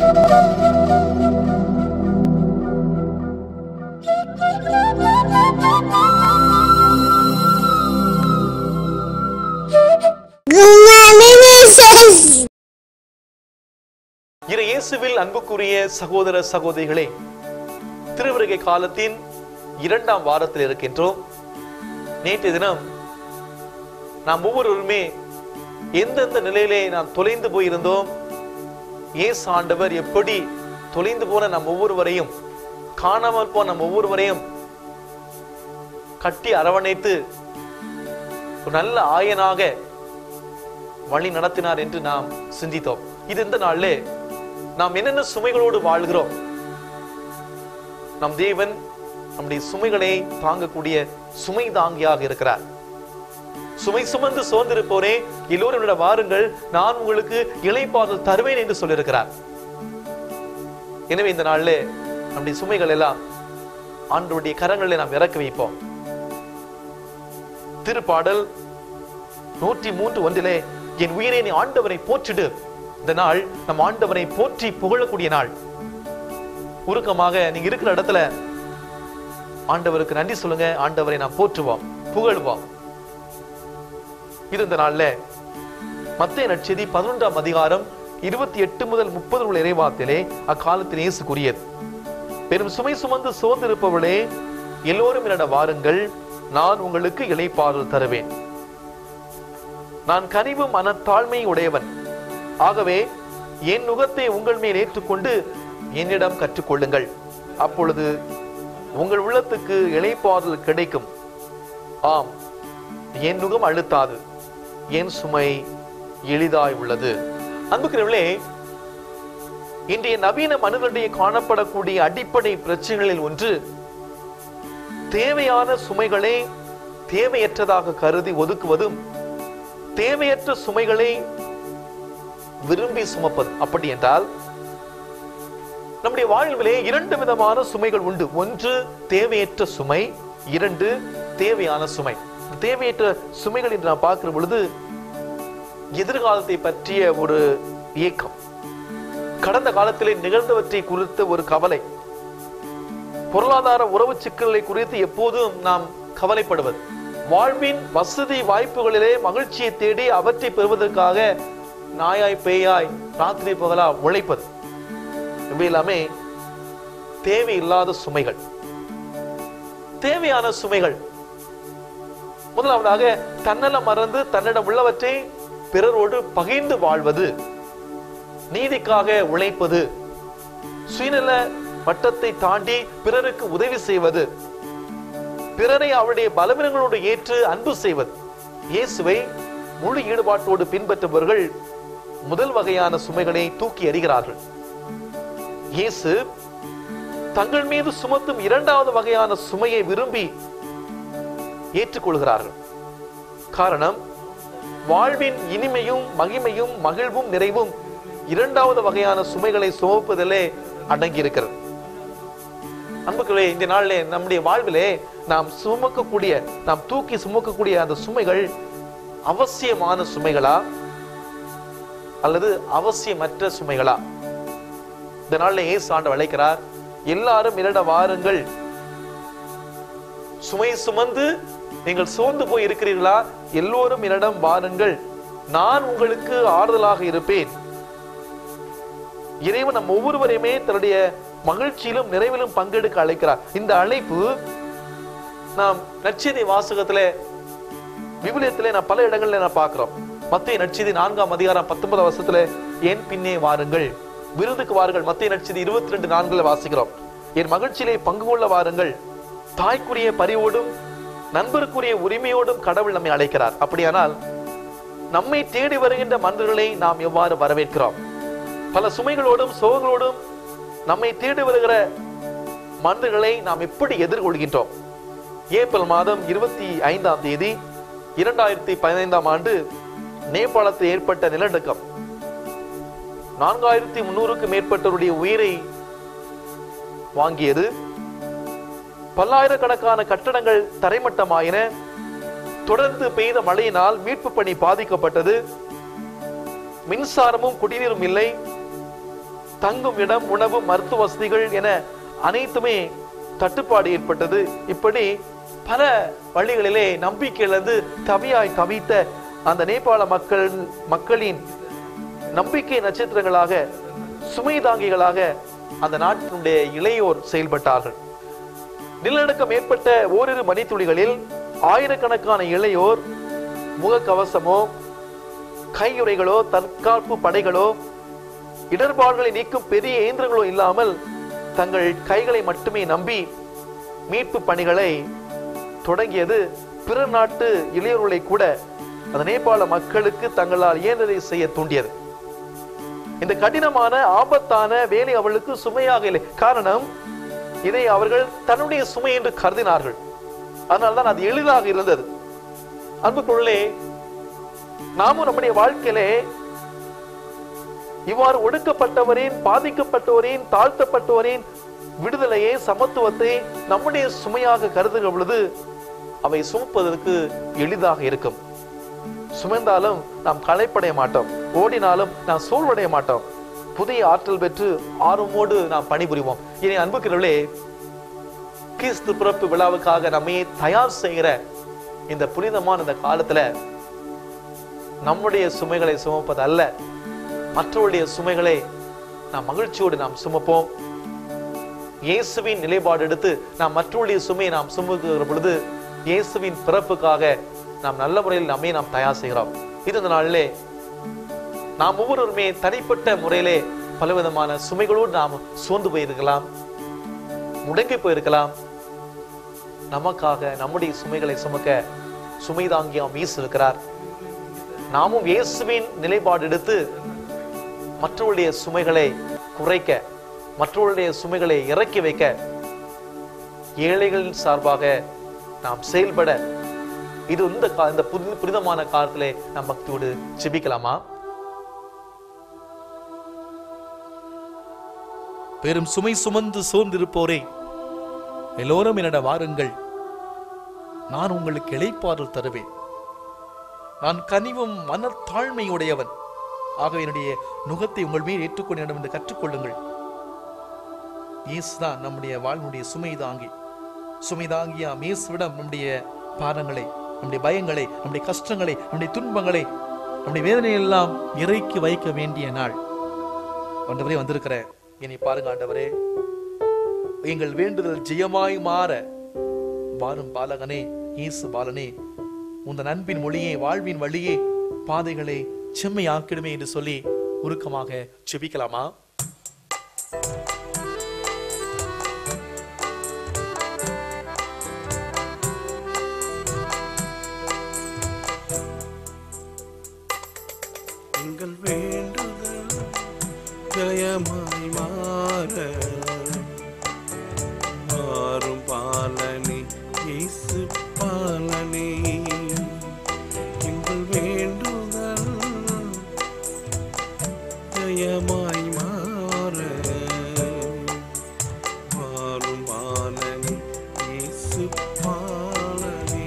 இறை இயேசுவில் அன்புக்குரிய சகோதர சகோதரிகளே திருவருகை காலத்தின் இரண்டாம் வாரத்தில் இருக்கின்றோம் நேற்றைய தினம் நாம் ஒவ்வொருவருமே எந்தெந்த நிலையிலே நாம் தொலைந்து போயிருந்தோம் இயேசு ஆண்டவர் எப்படி தொலைந்து போன நம் ஒவ்வொருவரையும் காணாமல் போன நம் ஒவ்வொருவரையும் கட்டி அரவணைத்து ஒரு நல்ல ஆயனாக வழி நடத்தினார் என்று நாம் சிந்தித்தோம் இது இந்த நாளிலே நாம் என்னென்ன சுமைகளோடு வாழ்கிறோம் நம் தேவன் நம்முடைய சுமைகளை தாங்கக்கூடிய சுமை தாங்கியாக இருக்கிறார் சுமை சுமந்து சோர்ந்திருப்போரே எல்லோரும் என்னிடம் வாருங்கள் நான் உங்களுக்கு இளைப்பாறுதல் தருவேன் என்று சொல்லியிருக்கிறார் எனவே இந்த நாளிலே நம்முடைய சுமைகள் எல்லாம் ஆண்டவருடைய கரங்களில் நாம் இறக்கி வைப்போம் திருப்பாடல் நூற்றி மூன்று ஒன்றிலே என் உயிரை நீ ஆண்டவரை போற்றிடு இந்த நாள் நம் ஆண்டவரை போற்றி புகழக்கூடிய நாள் உருக்கமாக நீங்க இருக்கிற இடத்துல ஆண்டவருக்கு நன்றி சொல்லுங்க ஆண்டவரை நாம் போற்றுவோம் புகழ்வோம் இது இந்த நாள்ல மத்திய நற்செய்தி பதினொன்றாம் அதிகாரம் இருபத்தி எட்டு முதல் முப்பது உள்ள இறைவாத்திலே அக்காலத்தில் இயேசு கூறியது பெரும் சுமை சுமந்து சோர்ந்திருப்பவளே எல்லோரும் என்னிடம் வாருங்கள் நான் உங்களுக்கு இளைப்பாறுதல் தருவேன் நான் கனிவு மனத்தாழ்மை உடையவன் ஆகவே என் நுகத்தை உங்கள் மேல் ஏற்றுக்கொண்டு என்னிடம் கற்றுக்கொள்ளுங்கள் அப்பொழுது உங்கள் உள்ளத்துக்கு இளைப்பாறுதல் கிடைக்கும் ஆம் என் நுகம் அழுத்தாது என் சுமை எளிதாய் உள்ளது அன்புக்கிறவர்களே இன்றைய நவீன மனிதனுடைய காணப்படக்கூடிய அடிப்படை பிரச்சனைகளில் ஒன்று தேவையான சுமைகளை தேவையற்றதாக கருதி ஒதுக்குவதும் தேவையற்ற சுமைகளை விரும்பி சுமப்பது அப்படி என்றால் நம்முடைய வாழ்விலே இரண்டு விதமான சுமைகள் உண்டு ஒன்று தேவையற்ற சுமை இரண்டு தேவையான சுமை தேவையற்ற சுமைகள் என்று நாம் பார்க்கிற பொழுது எதிர்காலத்தை பற்றிய ஒரு இயக்கம் கடந்த காலத்திலே நிகழ்ந்தவற்றை குறித்த ஒரு கவலை பொருளாதார உறவு சிக்கல்களை குறித்து எப்போதும் நாம் கவலைப்படுவது வாழ்வின் வசதி வாய்ப்புகளிலே மகிழ்ச்சியை தேடி அவற்றை பெறுவதற்காக நாயாய் பேயாய் ராத்திரி பகலா உழைப்பது இவை எல்லாமே தேவையில்லாத சுமைகள் தேவையான சுமைகள் முதலாவதாக தன்னலம் மறந்து தன்னிடம் உள்ளவற்றை பிறரோடு பகிர்ந்து வாழ்வது நீதிக்காக உழைப்பது சுயநல வட்டத்தை தாண்டி பிறருக்கு உதவி செய்வது பிறரை அவருடைய பலவீனங்களோடு ஏற்று அன்பு செய்வது இயேசுவை முழு ஈடுபாட்டோடு பின்பற்றுபவர்கள் முதல் வகையான சுமைகளை தூக்கி எறிகிறார்கள் இயேசு தங்கள் மீது சுமத்தும் இரண்டாவது வகையான சுமையை விரும்பி ஏற்றுக்கொள்கிறார்கள் காரணம் வாழ்வின் இனிமையும் மகிமையும் மகிழ்வும் நிறைவும் இரண்டாவது வகையான சுமைகளை சுமப்பதிலே அடங்கி இருக்கிறது அன்புகளே இந்த நாளிலே நம்முடைய வாழ்விலே நாம் சுமக்கக்கூடிய நாம் தூக்கி சுமக்கக்கூடிய அந்த சுமைகள் அவசியமான சுமைகளா அல்லது அவசியமற்ற சுமைகளா இந்த நாளில் ஏசு ஆண்டு அழைக்கிறார் எல்லாரும் இரட வாருங்கள் சுமை சுமந்து நீங்கள் சோர்ந்து போய் இருக்கிறீர்களா எல்லோரும் என்னிடம் வாருங்கள் நான் உங்களுக்கு ஆறுதலாக இருப்பேன் இறைவன் நம் ஒவ்வொருவரையுமே தன்னுடைய மகிழ்ச்சியிலும் நிறைவிலும் பங்கெடுக்க அழைக்கிறார் இந்த அழைப்பு நாம் நற்செய்தி வாசகத்துல விவிலியத்திலே நான் பல இடங்கள்ல நான் பார்க்கிறோம் மத்திய நற்செய்தி நான்காம் அதிகாரம் பத்தொன்பதாம் வருஷத்துல என் பின்னே வாருங்கள் விருதுக்கு வாருங்கள் மத்திய நற்செய்தி இருபத்தி ரெண்டு நான்குல வாசிக்கிறோம் என் மகிழ்ச்சியிலே பங்கு கொள்ள வாருங்கள் தாய்க்குரிய பரிவோடும் நண்பருக்குரிய உரிமையோடும் கடவுள் நம்மை அழைக்கிறார் அப்படியானால் நம்மை தேடி வருகின்ற மனிதர்களை நாம் எவ்வாறு வரவேற்கிறோம் பல சுமைகளோடும் சோகங்களோடும் நம்மை தேடி வருகிற மனிதர்களை நாம் எப்படி எதிர்கொள்கின்றோம் ஏப்ரல் மாதம் இருபத்தி ஐந்தாம் தேதி இரண்டாயிரத்தி பதினைந்தாம் ஆண்டு நேபாளத்தில் ஏற்பட்ட நிலநடுக்கம் நான்காயிரத்தி முன்னூறுக்கு மேற்பட்டவருடைய உயிரை வாங்கியது பல்லாயிரக்கணக்கான கட்டடங்கள் தரைமட்டமாயின தொடர்ந்து பெய்த மழையினால் மீட்பு பணி பாதிக்கப்பட்டது மின்சாரமும் குடிநீரும் இல்லை தங்கும் இடம் உணவு மருத்துவ வசதிகள் என அனைத்துமே தட்டுப்பாடு ஏற்பட்டது இப்படி பல வழிகளிலே நம்பிக்கை இழந்து தவியாய் தவித்த அந்த நேபாள மக்கள் மக்களின் நம்பிக்கை நட்சத்திரங்களாக சுமை தாங்கிகளாக அந்த நாட்டினுடைய இளையோர் செயல்பட்டார்கள் நிலநடுக்கம் ஏற்பட்ட ஓரிரு மணித்துளிகளில் ஆயிரக்கணக்கான இளையோர் முகக்கவசமோ கையுறைகளோ தற்காப்பு படைகளோ இடர்பாடுகளை நீக்கும் பெரிய இயந்திரங்களோ இல்லாமல் தங்கள் கைகளை மட்டுமே நம்பி மீட்பு பணிகளை தொடங்கியது பிற நாட்டு இளையோர்களை கூட அந்த நேபாள மக்களுக்கு தங்களால் இயன்றதை செய்ய தூண்டியது இந்த கடினமான ஆபத்தான வேலை அவர்களுக்கு சுமையாக இல்லை காரணம் இதை அவர்கள் தன்னுடைய சுமை என்று கருதினார்கள் அதனால்தான் அது எளிதாக இருந்தது அன்புக்குள்ளே நாமும் நம்முடைய வாழ்க்கையிலே இவ்வாறு ஒடுக்கப்பட்டவரின் பாதிக்கப்பட்டவரின் தாழ்த்தப்பட்டவரின் விடுதலையை சமத்துவத்தை நம்முடைய சுமையாக கருதுகிற பொழுது அவை சுமப்பதற்கு எளிதாக இருக்கும் சுமந்தாலும் நாம் களைப்படைய மாட்டோம் ஓடினாலும் நாம் சோர்வடைய மாட்டோம் புதிய ஆற்றல் பெற்று ஆர்வமோடு நாம் பணிபுரிவோம் இனி அன்புக்கிறவர்களே கிறிஸ்து பிறப்பு விழாவுக்காக நம்மையே தயார் செய்கிற இந்த புனிதமான இந்த காலத்துல நம்முடைய சுமைகளை சுமப்பது அல்ல மற்றவருடைய சுமைகளை நாம் மகிழ்ச்சியோடு நாம் சுமப்போம் இயேசுவின் நிலைப்பாடு எடுத்து நாம் மற்றவருடைய சுமையை நாம் சுமக்குகிற பொழுது இயேசுவின் பிறப்புக்காக நாம் நல்ல முறையில் நம்மை நாம் தயார் செய்கிறோம் இது இந்த நாளிலே நாம் ஒவ்வொருவருமே தனிப்பட்ட முறையிலே பலவிதமான சுமைகளோடு நாம் சோர்ந்து போயிருக்கலாம் முடங்கி போயிருக்கலாம் நமக்காக நம்முடைய சுமைகளை சுமக்க சுமை தாங்கி அவன் வீசு இருக்கிறார் நாமும் இயேசுவின் நிலைப்பாடு எடுத்து மற்றவருடைய சுமைகளை குறைக்க மற்றவருடைய சுமைகளை இறக்கி வைக்க ஏழைகளின் சார்பாக நாம் செயல்பட இது இந்த கா- இந்த புது புனிதமான காலத்திலே நாம் பக்தியோடு ஜெபிக்கலாமா பெரும் சுமை சுமந்து சோர்ந்திருப்போரே எல்லோரும் என்னிடம் வாருங்கள் நான் உங்களுக்கு இளைப்பாறுதல் தருவேன் நான் கனிவும் மனத்தாழ்மையுடையவன் ஆகவே என்னுடைய நுகத்தை உங்கள் மேல் ஏற்றுக்கொண்டு என்னிடம் என்று கற்றுக்கொள்ளுங்கள் இயேசுதான் நம்முடைய வாழ்வுடைய சுமை தாங்கி சுமை தாங்கிய இயேசுவிடம் நம்முடைய பாரங்களை நம்முடைய பயங்களை நம்முடைய கஷ்டங்களை நம்முடைய துன்பங்களை நம்முடைய வேதனையை எல்லாம் இறக்கி வைக்க வேண்டிய நாள் ஆண்டவரே வந்திருக்கிறேன் இனி பாருங்க ஆண்டவரே எங்கள் வேண்டுதல் ஜெயமாய் மாற வாரும் பாலகனே இயேசு பாலனே உந்தன் அன்பின் மொழியே வாழ்வின் வழியே பாதைகளை செம்மையாக்கிடுமே என்று சொல்லி உருக்கமாக செபிக்கலாமா எங்கள் வேண்டுதல் ஜெயமாய் மாற மாறும் பாலனே இயேசு பாலனே எங்கள் வேண்டுதல் ஜெயமாய் மாற மாறும் பாலனே இயேசு பாலனே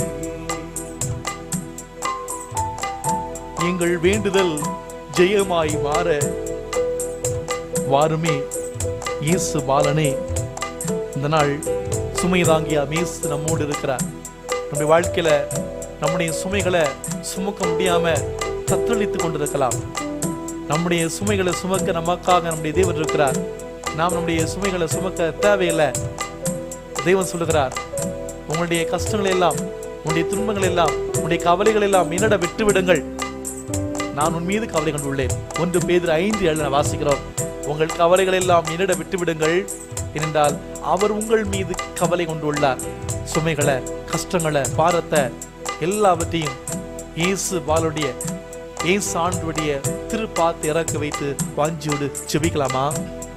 எங்கள் வேண்டுதல் ஜெயமாய் மாற வாருமே இயேசு பாலனே இந்த நாள் சுமை தாங்கிய மேசு நம்மோடு இருக்கிறார் நம்முடைய வாழ்க்கையில நம்முடைய சுமைகளை சுமக்க முடியாம தத்தளித்துக் கொண்டிருக்கலாம் நம்முடைய சுமைகளை சுமக்க நமக்காக நம்முடைய தேவன் இருக்கிறார் நாம் நம்முடைய சுமைகளை சுமக்க தேவையில்லை தேவன் சொல்லுகிறார் உங்களுடைய கஷ்டங்களை எல்லாம் உங்களுடைய துன்பங்கள் எல்லாம் உங்களுடைய கவலைகள் எல்லாம் என்னிடம் விட்டு விடுங்கள் நான் உன் மீது கவலை கொண்டுள்ளேன் ஒன்று பேதர் ஐந்து ஏழு வாசிக்கிறோம் உங்கள் கவலைகள் எல்லாம் என்னிடம் விட்டு விடுங்கள் ஏனென்றால் அவர் உங்கள் மீது கவலை கொண்டுள்ளார் சுமைகளை கஷ்டங்களை பாரத்தை எல்லாவற்றையும் இயேசு பாலுடைய இயேசு ஆண்டுடைய திருப்பாத்து இறக்க வைத்து வாஞ்சியோடு செபிக்கலாமா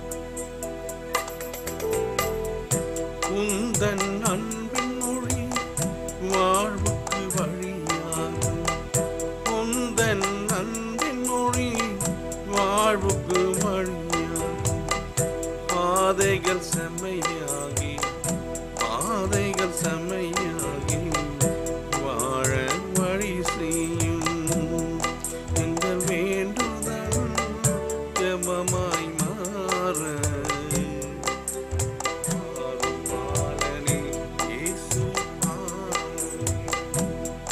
உந்தன் அன்பின் மொழி வாழ்வுக்கு வழியாகும் உந்தன் அன்பின் மொழி வாழ்வுக்கு வழியாகும் பாதைகள் செம்மையாகி பாதைகள் செம்மையாகி வாழ வழி செய்யும் எங்கள் வேண்டுதல் ஜெபமாய் மாற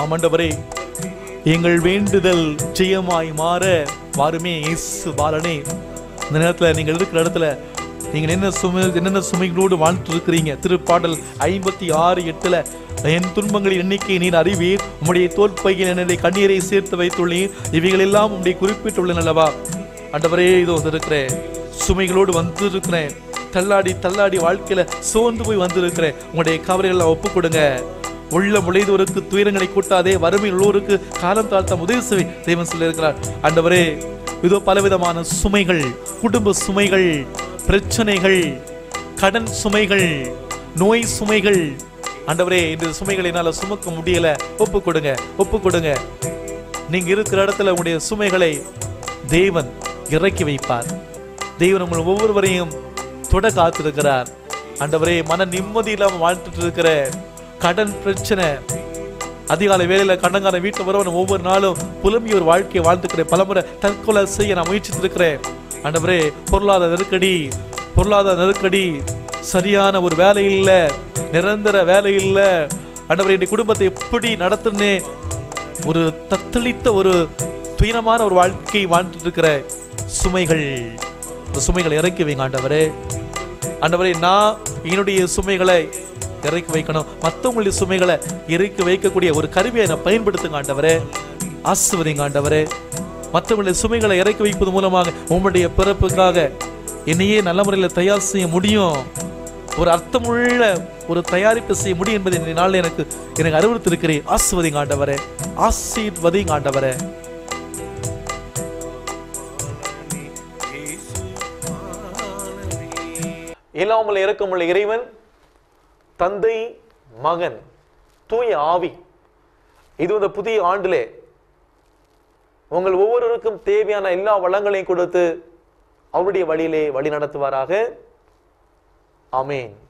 ஆண்டவரே எங்கள் வேண்டுதல் ஜெயமாய் மாற வாருமே இயேசு பாலனே இந்த நேரத்துல நீங்கள் இருக்கிற இடத்துல நீங்கள் என்ன சுமை என்னென்ன சுமைகளோடு வாழ்ந்து இருக்கிறீங்க திருப்பாடல் ஐம்பத்தி ஆறு எட்டுல என் துன்பங்களின் எண்ணிக்கை நீர் அறிவீர் உம்முடைய தோற்பையில் என்னுடைய கண்ணீரை சேர்த்து வைத்துள்ளீர் இவைகள் எல்லாம் உம்முடைய குறிப்பிட்டுள்ளன அல்லவா ஆண்டவரே இதோ இருக்கிறேன் சுமைகளோடு வந்திருக்கிறேன் தள்ளாடி தள்ளாடி வாழ்க்கையில சோர்ந்து போய் வந்திருக்கிறேன் உங்களுடைய கவலைகளை ஒப்பு கொடுங்க உள்ள முளைதோருக்கு துயரங்களை கூட்டாதே வறுமை உள்ளோருக்கு காலம் தாழ்த்த உதவி செய் தேவன் சொல்லியிருக்கிறார் ஆண்டவரே இதோ பலவிதமான சுமைகள் குடும்ப சுமைகள் பிரச்சனைகள் கடன் சுமைகள் நோய் சுமைகள் ஆண்டவரே இந்த சுமைகளை என்னால சுமக்க முடியல ஒப்பு கொடுங்க ஒப்பு கொடுங்க நீங்க இருக்கிற இடத்துல உங்களுடைய சுமைகளை தேவன் இறக்கி வைப்பார் தேவன் உங்கள் ஒவ்வொருவரையும் தொட காத்திருக்கிறார் ஆண்டவரே மன நிம்மதி இல்லாம வாழ்ந்துட்டு இருக்கிற கடன் பிரச்சனை அதிகாலை வேலையில கடங்கால வீட்டுல வரவன் ஒவ்வொரு நாளும் புலம்பி ஒரு வாழ்க்கையை வாழ்ந்துக்கிறேன் பலமுறை தற்கொலை செய்ய நான் முயற்சித்து இருக்கிறேன் ஆண்டவரே பொருளாதார நெருக்கடி பொருளாதார நெருக்கடி சரியான ஒரு வேலை இல்ல நிரந்தர வேலை இல்ல ஆண்டவரே என் குடும்பத்தை எப்படி நடத்துனே ஒரு தத்தளித்த ஒரு துயரமான ஒரு வாழ்க்கை வாழ்ந்துட்டு இருக்கிற சுமைகள் இந்த சுமைகளை இறக்கி வைங்க ஆண்டவரே ஆண்டவரே நான் என்னுடைய சுமைகளை இறக்கி வைக்கணும் மற்றவங்களுடைய சுமைகளை இறக்கி வைக்கக்கூடிய ஒரு கருவியை நான் பயன்படுத்துங்க ஆண்டவரே ஆசிர்வதிங்க ஆண்டவரே மற்றவங்களுடைய சுமைகளை இறக்கி வைப்பது மூலமாக உங்களுடைய பிறப்புக்காக என்னையே நல்ல முறையில் தயார் செய்ய முடியும் ஒரு அர்த்தமுள்ள ஒரு தயாரிப்பு செய்ய முடியும் என்பதை இந்த நாளில் எனக்கு எனக்கு அறிவுறுத்திருக்கிறேன் ஆசிர்வதிங்க ஆண்டவரே ஆசீர்வதிங்க ஆண்டவரே இயேசு பாலனே இல்லாமல் இறக்கமுள்ள இறைவன் தந்தை மகன் தூய ஆவி இது இந்த புதிய ஆண்டிலே உங்கள் ஒவ்வொருவருக்கும் தேவையான எல்லா வளங்களையும் கொடுத்து அவருடைய வழியிலே வழி நடத்துவாராக ஆமென்